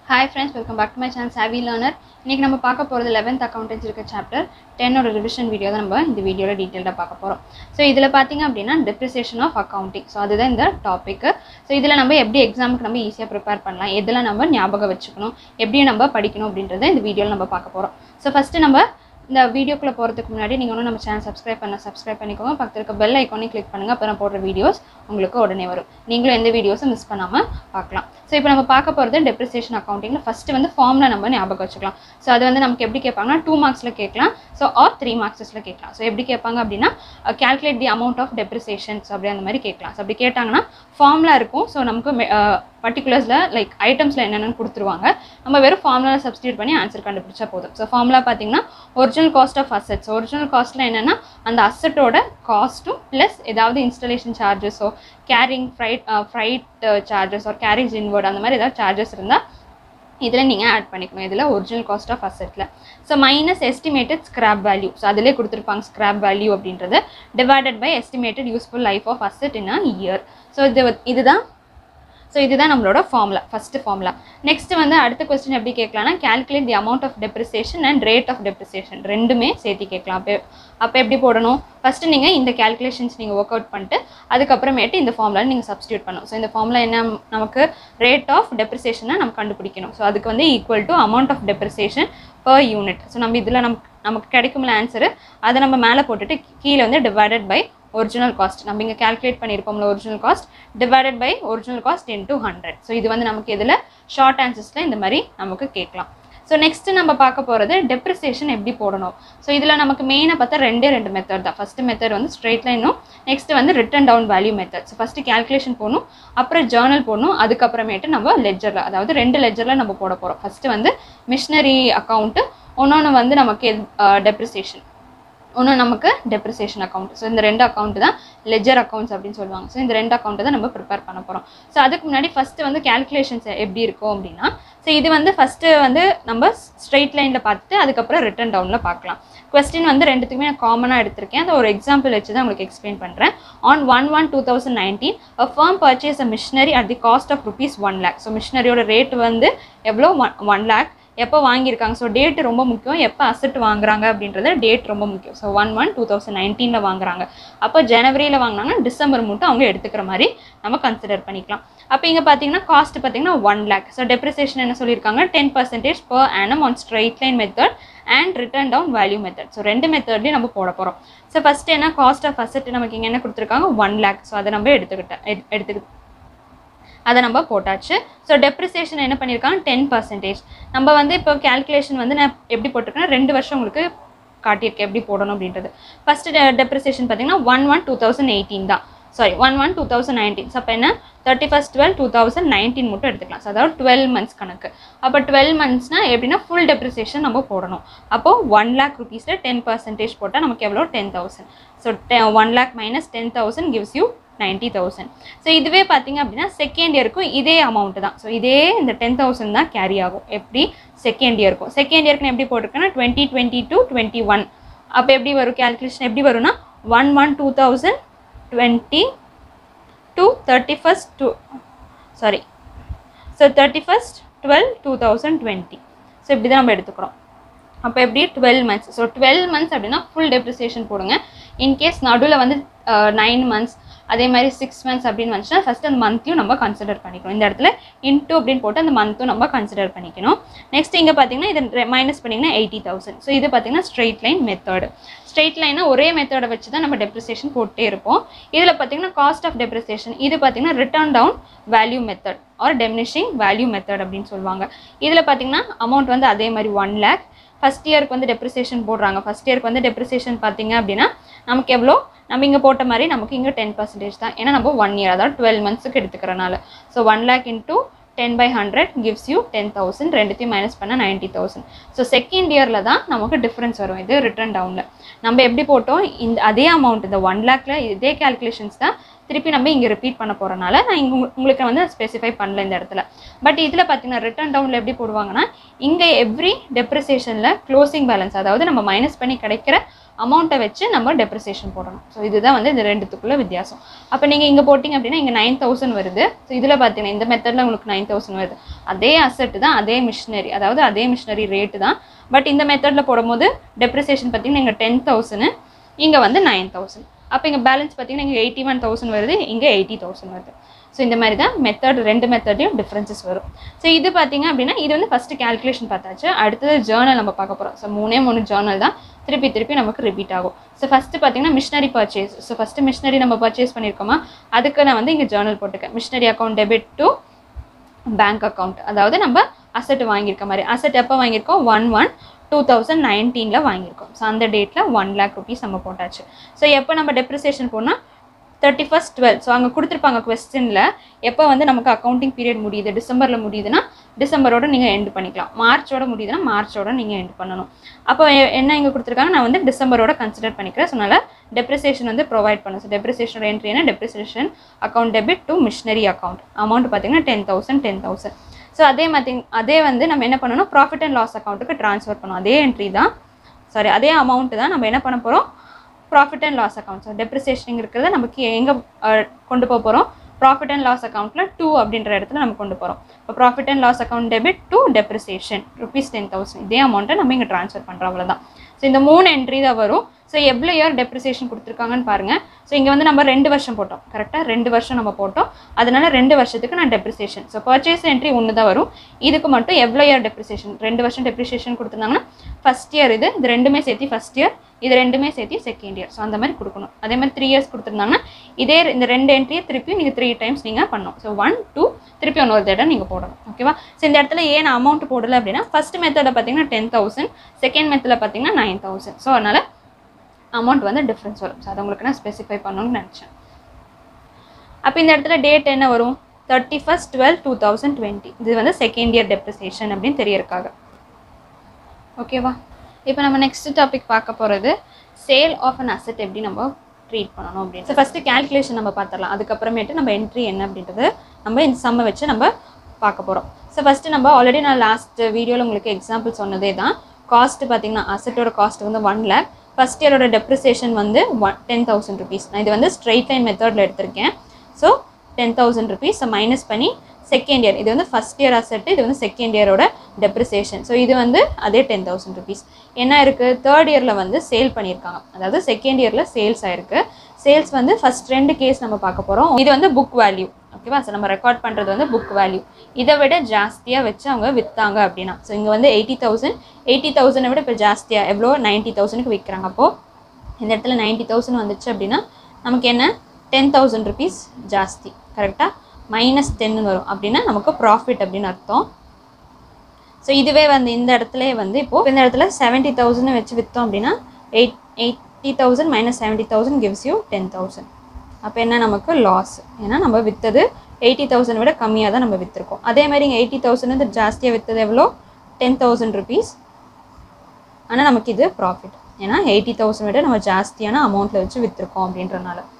hi friends welcome back to my channel Savi learner இன்றைக்கி நம்ம பார்க்க போகிறது லெவன்த் அக்கௌண்டன்ஸ் இருக்க சாப்டர் டென்னோட ரிவிஷன் வீடியோ தான் நம்ம இந்த வீடியோவில் டீட்டெயிலாக பார்க்க போகிறோம் ஸோ இதில் பார்த்தீங்க அப்படின்னா டெப்ரிசியேஷன் ஆஃப் அக்கௌண்டிங் ஸோ அதுதான் இந்த டாப்பிக்கு ஸோ இதில் நம்ம எப்படி எக்ஸாமுக்கு நம்ம ஈஸியாக ப்ரிப்பேர் பண்ணலாம் எதெல்லாம் நம்ம ஞாபகம் வச்சுக்கணும் எப்படி நம்ம படிக்கணும் அப்படின்றத இந்த வீடியோவில் நம்ம பார்க்க போகிறோம் ஸோ ஃபஸ்ட்டு நம்ம இந்த வீடியோக்குள்ளே போகிறதுக்கு முன்னாடி நீங்கள் ஒன்றும் நம்ம சேனல் சப்ஸ்கிரைப் பண்ண சப்ஸ்கிரைப் பண்ணிக்கோங்க பக்கத்தில் இருக்க பெல் ஐக்கானையும் கிளிக் பண்ணுங்கள் அப்போ நான் போடுற வீடியோஸ் உங்களுக்கு உடனே வரும் நீங்களும் எந்த வீடியோஸும் மிஸ் பண்ணாமல் பார்க்கலாம் ஸோ இப்போ நம்ம பார்க்க போகிறது டெப்ரிசியேஷன் அக்கௌண்டிங்கில் ஃபஸ்ட்டு வந்து ஃபார்மில் நம்ம ஞாபகம் வச்சுக்கலாம் ஸோ அது வந்து நமக்கு எப்படி கேட்பாங்கன்னா டூ மார்க்ஸில் கேட்கலாம் ஸோ ஆர் த்ரீ மார்க்ஸஸில் கேட்கலாம் ஸோ எப்படி கேட்பாங்க அப்படின்னா calculate the amount of depreciations அப்படி அந்த மாதிரி கேட்கலாம் ஸோ அப்படி கேட்டாங்கன்னா ஃபார்மில் இருக்கும் ஸோ நமக்கு பர்டிகுலர்ஸில் லைக் ஐட்டம்ஸில் என்னென்னு கொடுத்துருவாங்க நம்ம வெறும் ஃபார்முலா சப்ஸ்டியூட் பண்ணி ஆன்சர் கண்டுபிடிச்சா போதும் ஸோ ஃபார்முலா பார்த்தீங்கன்னா original cost of assets original காஸ்ட்டில் என்னென்னா அந்த அசட்டோட காஸ்ட்டும் ப்ளஸ் ஏதாவது இன்ஸ்டலேஷன் சார்ஜஸோ கேரிங் ஃப்ரைட் ஃப்ரைட் சார்ஜஸ் ஒரு கேரேஜ் இன்வர்ட் அந்த மாதிரி ஏதாவது சார்ஜஸ் இருந்தால் இதில் நீங்கள் ஆட் பண்ணிக்கணும் இதில் ஒரிஜினல் காஸ்ட் ஆஃப் அசெட்டில் so minus estimated scrap value so அதிலே கொடுத்துருப்பாங்க ஸ்கிராப் வேல்யூ அப்படின்றது divided by estimated useful life of asset in a year so இது இதுதான் ஸோ இதுதான் நம்மளோட ஃபார்முலா ஃபஸ்ட்டு ஃபார்முலா நெக்ஸ்ட் வந்து அடுத்த கொஸ்டின் எப்படி கேட்கலாம்னா calculate the amount of depreciation and rate of depreciation ரெண்டுமே சேர்த்து கேட்கலாம் அப்போ அப்போ எப்படி போடணும் ஃபஸ்ட்டு நீங்கள் இந்த கேல்குலேஷன்ஸ் நீங்கள் ஒர்க் அவுட் பண்ணிட்டு அதுக்கப்புறமேட்டு இந்த ஃபார்முலா நீங்கள் சப்ஸ்டியூட் பண்ணணும் ஸோ இந்த ஃபார்முலா என்ன நமக்கு ரேட் ஆஃப் டெப்ரிசியேஷனை நம்ம கண்டுபிடிக்கணும் ஸோ அதுக்கு வந்து equal to amount of depreciation per unit so நம்ம இதில் நமக்கு நமக்கு கிடைக்கும்ல ஆன்சரு அதை நம்ம மேலே போட்டுட்டு கீழே வந்து டிவைடட் பை ஒரிஜினல் காஸ்ட் நம்ம இங்கே கேல்குலேட் பண்ணியிருப்போம்ல original cost divided by original cost into hundred so இது வந்து நமக்கு இதில் ஷார்ட் ஆன்சர்ஸில் இந்த மாதிரி நமக்கு கேட்கலாம் ஸோ நெக்ஸ்ட்டு நம்ம பார்க்க போகிறது டெப்ரிசியேஷன் எப்படி போடணும் ஸோ இதில் நமக்கு மெயினாக பார்த்தா ரெண்டே ரெண்டு மெத்தட் தான் ஃபஸ்ட்டு மெத்தட் வந்து ஸ்ட்ரெயிட் லைனும் நெக்ஸ்ட் வந்து written down value method so first calculation போடணும் அப்புறம் ஜேர்னல் போடணும் அதுக்கப்புறமேட்டு நம்ம லெஜரில் அதாவது ரெண்டு லெஜரில் நம்ம போட போகிறோம் ஃபஸ்ட்டு வந்து மிஷினரி அக்கௌண்ட்டு ஒன்னொன்று வந்து நமக்கு டெப்ரிசியேஷன் ஒன்று நமக்கு டெப்ரிசியேஷன் அக்கௌண்ட் ஸோ இந்த ரெண்டு அக்கௌண்ட் தான் லெஜர் அக்கௌண்ட்ஸ் அப்படின்னு சொல்லுவாங்க ஸோ இந்த ரெண்டு அக்கௌண்ட்டை தான் நம்ம ப்ரிப்பேர் பண்ண போகிறோம் ஸோ அதுக்கு முன்னாடி ஃபஸ்ட்டு வந்து கேல்குலேஷன்ஸ் எப்படி இருக்கும் அப்படின்னா ஸோ இது வந்து ஃபஸ்ட்டு வந்து நம்ம ஸ்ட்ரெயிட் லைனில் பார்த்துட்டு அதுக்கப்புறம் ரிட்டன் டவுனில் பார்க்கலாம் கொஸ்டின் வந்து ரெண்டுத்துக்குமே நான் காமனாக எடுத்திருக்கேன் அந்த ஒரு எக்ஸாம்பிள் வச்சு தான் உங்களுக்கு எக்ஸ்பிளைன் பண்ணுறேன் on one one two thousand nineteen a firm purchase a machinery at the cost of rupees one lakh so மிஷினரியோட ரேட் வந்து எவ்வளோ ஒன் ஒன் லேக் எப்போ வாங்கியிருக்காங்க ஸோ டேட் ரொம்ப முக்கியம் எப்போ அசெட் வாங்குறாங்க அப்படின்றது டேட் ரொம்ப முக்கியம் so one one two thousand நைன்டீனில் வாங்குறாங்க அப்போ ஜனவரியில் வாங்கினாங்கன்னா டிசம்பர் மட்டும் அவங்க எடுத்துக்கிற மாதிரி நம்ம கன்சிடர் பண்ணிக்கலாம் அப்போ இங்கே பார்த்தீங்கன்னா காஸ்ட் பார்த்தீங்கன்னா ஒன் லேக் ஸோ டெப்ரிசியேஷன் என்ன சொல்லியிருக்காங்க ten percentage per annum on straight line method and return down value method so ரெண்டு மெத்தட்லேயும் நம்ம போட போகிறோம் ஸோ ஃபஸ்ட்டு என்ன காஸ்ட் ஆஃப் அசெட் நமக்கு இங்கே என்ன கொடுத்துருக்காங்க ஒன் லேக் ஸோ அதை நம்ம எடுத்துக்கிட்டேன் எடுத்துக்கிட்டு அதை நம்ம போட்டாச்சு ஸோ டெப்ரிசியேஷன் என்ன பண்ணியிருக்காங்க டென் பர்சன்டேஜ் நம்ம வந்து இப்போ கேல்குலேஷன் வந்து நான் எப்படி போட்டிருக்கேன்னா ரெண்டு வருஷம் உங்களுக்கு காட்டியிருக்கேன் எப்படி போடணும் அப்படின்றது ஃபஸ்ட்டு டெப்ரிசியேஷன் பார்த்தீங்கன்னா one one two thousand eighteen தான் sorry one one two thousand nineteen so அப்போ என்ன thirty first twelve two thousand nineteen மட்டும் எடுத்துக்கலாம் ஸோ அதாவது டுவெல் மந்த்ஸ் கணக்கு அப்போ டுவெல் மந்த்ஸ்னால் எப்படின்னா ஃபுல் டெப்ரிசியேஷன் நம்ம போடணும் அப்போது ஒன் லேக் ருபீஸில் டென் பர்சன்டேஜ் போட்டால் நமக்கு எவ்வளோ டென் தௌசண்ட் ஸோ டெ one lakh minus ten thousand gives you ninety thousand so இதுவே பார்த்தீங்க அப்படின்னா செகண்ட் இயருக்கும் இதே அமௌண்ட் தான் ஸோ இதே இந்த டென் தௌசண்ட் தான் கேரி ஆகும் எப்படி செகண்ட் இயருக்கும் செகண்ட் இயருக்கு எப்படி போட்டிருக்கேன்னா twenty twenty two twenty one அப்போ எப்படி வரும் கேல்குலேஷன் எப்படி வரும்னா one one two thousand twenty two thirty first two sorry so thirty first twelve two thousand twenty so இப்படி தான் நம்ம எடுத்துக்கிறோம் அப்போ எப்படி twelve months so twelve months அப்படின்னா ஃபுல் டெப்ரிசியேஷன் போடுங்க இன்கேஸ் நடுவில் வந்து நைன் மந்த்ஸ் அதே மாதிரி சிக்ஸ் மந்த்ஸ் அப்படின்னு வந்துச்சுன்னா ஃபஸ்ட் அந்த மந்த்தையும் நம்ம கன்சிடர் பண்ணிக்கணும் இந்த இடத்துல இன்டூ அப்படின்னு போட்டு அந்த மந்த்தும் நம்ம கன்சிடர் பண்ணிக்கணும் நெக்ஸ்ட் இங்கே பார்த்தீங்கன்னா இது மைனஸ் பண்ணிங்கன்னா எயிட்டி தௌசண்ட் ஸோ இது பார்த்தீங்கன்னா ஸ்ட்ரெயிட் லைன் மெத்தடு ஸ்ட்ரெயிட் லைனை ஒரே மெத்தடை வச்சு தான் நம்ம டெப்ரிசியேஷன் போட்டே இருப்போம் இதில் பார்த்தீங்கன்னா காஸ்ட் ஆஃப் டெப்ரிசியேஷன் இது பார்த்தீங்கன்னா return down value method or diminishing value method அப்படின்னு சொல்லுவாங்க இதில் பார்த்தீங்கன்னா அமௌண்ட் வந்து அதே மாதிரி ஒன் லேக் ஃபஸ்ட் இயருக்கு வந்து டெப்ரிசியேஷன் போடுறாங்க ஃபஸ்ட் இயருக்கு வந்து டெப்ரிசியேஷன் பார்த்தீங்க அப்படின்னா நமக்கு எவ்வளோ நம்ம இங்கே போட்ட மாதிரி நமக்கு இங்கே டென் பர்சன்டேஜ் தான் ஏன்னா நம்ம ஒன் இயர் அதாவது டுவெல் மந்த்ஸுக்கு எடுத்துக்கிறனால so one lakh into ten by hundred gives you ten thousand ரெண்டுத்தையும் மைனஸ் பண்ணால் நைன்ட்டி தௌசண்ட் ஸோ செகண்ட் இயரில் தான் நமக்கு டிஃப்ரென்ஸ் வரும் இது ரிட்டர்ன் டவுனில் நம்ம எப்படி போட்டோம் இந்த அதே அமௌண்ட் இந்த ஒன் லேக்கில் இதே கேல்குலேஷன்ஸ் தான் திருப்பி நம்ம இங்கே ரிப்பீட் பண்ண போகிறனால நான் இங்கே உங்களுக்கு வந்து ஸ்பெசிஃபை பண்ணல இந்த இடத்துல பட் இதில் பார்த்தீங்கன்னா ரிட்டர்ன் டவுனில் எப்படி போடுவாங்கன்னா இங்கே எவ்ரி டெப்ரிசியேஷனில் க்ளோசிங் பேலன்ஸ் அதாவது நம்ம மைனஸ் பண்ணி கிடைக்கிற அமௌண்ட்டை வச்சு நம்ம டெப்ரிசியேஷன் போடணும் ஸோ இதுதான் வந்து இந்த ரெண்டுத்துக்குள்ள வித்தியாசம் அப்போ நீங்கள் இங்கே போட்டிங்க அப்படின்னா இங்கே நைன் தௌசண்ட் வருது ஸோ இதில் பார்த்தீங்கன்னா இந்த மெத்தடில் உங்களுக்கு நைன் தௌசண்ட் வருது அதே அசெட் தான் அதே மிஷினரி அதாவது அதே மிஷினரி ரேட்டு தான் பட் இந்த மெத்தடில் போடும்போது டெப்ரிசியேஷன் பார்த்தீங்கன்னா இங்கே டென் தௌசண்ட் இங்கே வந்து நைன் தௌசண்ட் அப்போ இங்கே பேலன்ஸ் பார்த்தீங்கன்னா இங்கே எயிட்டி ஒன் தௌசண்ட் வருது இங்கே எயிட்டி தௌசண்ட் வருது ஸோ இந்த மாதிரி தான் மெத்தட் ரெண்டு மெத்தட்லையும் டிஃப்ரென்சஸ் வரும் ஸோ இது பார்த்தீங்க அப்படின்னா இது வந்து ஃபஸ்ட்டு கேல்குலேஷன் பார்த்தாச்சு அடுத்தது ஜேர்னல் நம்ம பார்க்க போகிறோம் ஸோ மூணே மூணு ஜேர்னல் தான் திருப்பி திருப்பி நமக்கு ரிப்பீட் ஆகும் ஸோ ஃபஸ்ட்டு பார்த்தீங்கன்னா machinery purchase so first machinery நம்ம பர்ச்சேஸ் பண்ணியிருக்கோமா அதுக்கு நான் வந்து இங்கே ஜேர்னல் போட்டுக்கேன் machinery account debit to bank account அதாவது நம்ம அசெட் வாங்கியிருக்க மாதிரி அசெட் எப்போ வாங்கியிருக்கோம் ஒன் ஒன் டூ தௌசண்ட் நைன்டீனில் வாங்கியிருக்கோம் ஸோ அந்த டேட்டில் ஒன் லேக் ருபீஸ் நம்ம போட்டாச்சு ஸோ எப்போ நம்ம டெப்ரிசியேஷன் போனால் தேர்ட்டி ஃபஸ்ட் டுவெல் ஸோ அங்கே கொடுத்துருப்பாங்க கொஸ்டினில் எப்போ வந்து நமக்கு அக்கௌண்டிங் பீரியட் முடியுது டிசம்பரில் முடியுதுன்னா டிசம்பரோட நீங்கள் எண்ட் பண்ணிக்கலாம் மார்ச்சோட முடியுதுன்னா மார்ச்சோட நீங்கள் எண்ட் பண்ணணும் அப்போ எ- என்ன இங்கே கொடுத்துருக்காங்க நான் வந்து டிசம்பரோட கன்சிடர் பண்ணிக்கிறேன் ஸோ அதனால் டெப்ரிசியேஷன் வந்து ப்ரொவைட் பண்ணணும் ஸோ டெப்ரிசியேஷனோட என்ட்ரி என்ன depreciation account debit to machinery account amount பார்த்தீங்கன்னா ten thousand ten thousand so அதே மாதிரி அதே வந்து நம்ம என்ன பண்ணணும் ப்ராஃபிட் அண்ட் லாஸ் அக்கௌண்ட்டுக்கு ட்ரான்ஸ்ஃபர் பண்ணணும் அதே என்ட்ரி தான் சாரி அதே அமௌண்ட் தான் நம்ம என்ன பண்ண போகிறோம் profit and loss account so depreciation இருக்கிறத நமக்கு எங்கே கொண்டு போக போகிறோம் ப்ராஃபிட் அண்ட் லாஸ் அக்கௌண்ட்டில் டூ அப்படின்ற இடத்துல நம்ம கொண்டு போகிறோம் இப்போ profit and loss account debit to depreciation rupees ten thousand இதே அமௌண்ட்டை நம்ம இங்கே ட்ரான்ஸ்ஃபர் பண்ணுறோம் அவ்வளோதான் ஸோ இந்த மூணு என்ட்ரி தான் வரும் ஸோ எவ்வளோ இயர் டெப்ரிசியேஷன் கொடுத்துருக்காங்கன்னு பாருங்கள் ஸோ இங்கே வந்து நம்ம ரெண்டு வருஷம் போட்டோம் கரெக்டாக ரெண்டு வருஷம் நம்ம போட்டோம் அதனால ரெண்டு வருஷத்துக்கு நான் டெப்ரிசியேஷன் ஸோ பர்ச்சேஸ் என்ட்ரி ஒன்று தான் வரும் இதுக்கு மட்டும் எவ்வளோ இயர் டெப்ரிசியேஷன் ரெண்டு வருஷம் டெப்ரிசியேஷன் கொடுத்துருந்தாங்கன்னா ஃபஸ்ட் இயர் இது இது ரெண்டுமே சேர்த்து ஃபஸ்ட் இயர் இது ரெண்டுமே சேர்த்து செகண்ட் இயர் ஸோ அந்த மாதிரி கொடுக்கணும் அதே மாதிரி த்ரீ இயர்ஸ் கொடுத்துருந்தாங்கன்னா இதே இந்த ரெண்டு என்ட்ரியை திருப்பி நீங்கள் த்ரீ டைம்ஸ் நீங்கள் பண்ணணும் ஸோ ஒன் டூ திருப்பி இன்னொரு தடவை நீங்கள் போடணும் ஓகேவா ஸோ இந்த இடத்துல ஏன் அமௌண்ட் போடலை அப்படின்னா ஃபர்ஸ்ட் மெத்தடில் பார்த்தீங்கன்னா டென் தௌசண்ட் செகண்ட் மெத்தடில் பார்த்தீங்கன்னா நைன் தௌசண்ட் ஸோ அதனால் அமௌண்ட் வந்து டிஃப்ரென்ஸ் வரும் ஸோ அதை உங்களுக்கு நான் ஸ்பெசிஃபை பண்ணணும்னு நினச்சேன் அப்போ இந்த இடத்துல டேட் என்ன வரும் thirty first twelve two thousand twenty இது வந்து செகண்ட் இயர் டெப்ரிசியேஷன் அப்படின்னு தெரியறக்காக ஓகேவா இப்போ நம்ம நெக்ஸ்ட் டாபிக் பார்க்க போகிறது சேல் ஆஃப் அன் அசெட் எப்படி நம்ம ட்ரீட் பண்ணணும் அப்படின்னு ஸோ ஃபஸ்ட்டு கேல்குலேஷன் நம்ம பார்த்துடலாம் அதுக்கப்புறமேட்டு நம்ம என்ட்ரி என்ன அப்படின்றது நம்ம இந்த சம்மை வச்சு நம்ம பார்க்க போகிறோம் ஸோ ஃபஸ்ட்டு நம்ம ஆல்ரெடி நான் லாஸ்ட் வீடியோவில் உங்களுக்கு எக்ஸாம்பிள் சொன்னதே தான் காஸ்ட் பார்த்தீங்கன்னா அசெட்டோட காஸ்ட் வந்து ஒன் லேக் ஃபஸ்ட் இயரோட டெப்ரிசியேஷன் வந்து ஒன் டென் தௌசண்ட் ருபீஸ் நான் இது வந்து ஸ்ட்ரைட் லைன் மெத்தடில் எடுத்திருக்கேன் so ten thousand rupees minus பண்ணி செகண்ட் இயர் இது வந்து ஃபஸ்ட் இயர் அசெட்டு இது வந்து செகண்ட் இயரோட டெப்ரிசியேஷன் ஸோ இது வந்து அதே டென் தௌசண்ட் ருபீஸ் என்ன இருக்குது தேர்ட் இயரில் வந்து சேல் பண்ணியிருக்காங்க அதாவது செகண்ட் இயரில் சேல்ஸ் ஆயிருக்கு சேல்ஸ் வந்து ஃபஸ்ட் ரெண்டு கேஸ் நம்ம பார்க்க போகிறோம் இது வந்து புக் வேல்யூ ஓகேவா ஸோ நம்ம ரெக்கார்ட் பண்ணுறது வந்து புக் வேல்யூ இதை விட ஜாஸ்தியாக வச்சு அவங்க விற்றாங்க அப்படின்னா ஸோ இங்கே வந்து எயிட்டி தௌசண்ட் எயிட்டி தௌசண்டை விட இப்போ ஜாஸ்தியாக எவ்வளோ நைன்ட்டி தௌசண்ட்க்கு விற்கிறாங்க அப்போது இந்த இடத்துல நைன்ட்டி தௌசண்ட் வந்துச்சு அப்படின்னா நமக்கு என்ன டென் தௌசண்ட் ருபீஸ் ஜாஸ்தி கரெக்டாக மைனஸ் டென்னு வரும் அப்படின்னா நமக்கு ப்ராஃபிட் அப்படின்னு அர்த்தம் ஸோ இதுவே வந்து இந்த இடத்துல வந்து இப்போது இந்த இடத்துல செவன்ட்டி தௌசண்ட் வச்சு விற்றோம் அப்படின்னா eight eighty thousand minus seventy thousand gives you ten thousand அப்போ என்ன நமக்கு லாஸ் ஏன்னா நம்ம விற்றது எயிட்டி தௌசண்ட் விட கம்மியாக தான் நம்ம விற்றுருக்கோம் அதே மாதிரி இங்கே எயிட்டி தௌசண்ட் வந்து ஜாஸ்தியாக விற்றது எவ்வளோ டென் தௌசண்ட் ருபீஸ் ஆனால் நமக்கு இது ப்ராஃபிட் ஏன்னா எயிட்டி தௌசண்ட் விட நம்ம ஜாஸ்தியான அமௌண்ட்டில் வச்சு விற்றுருக்கோம் அப்படின்றனால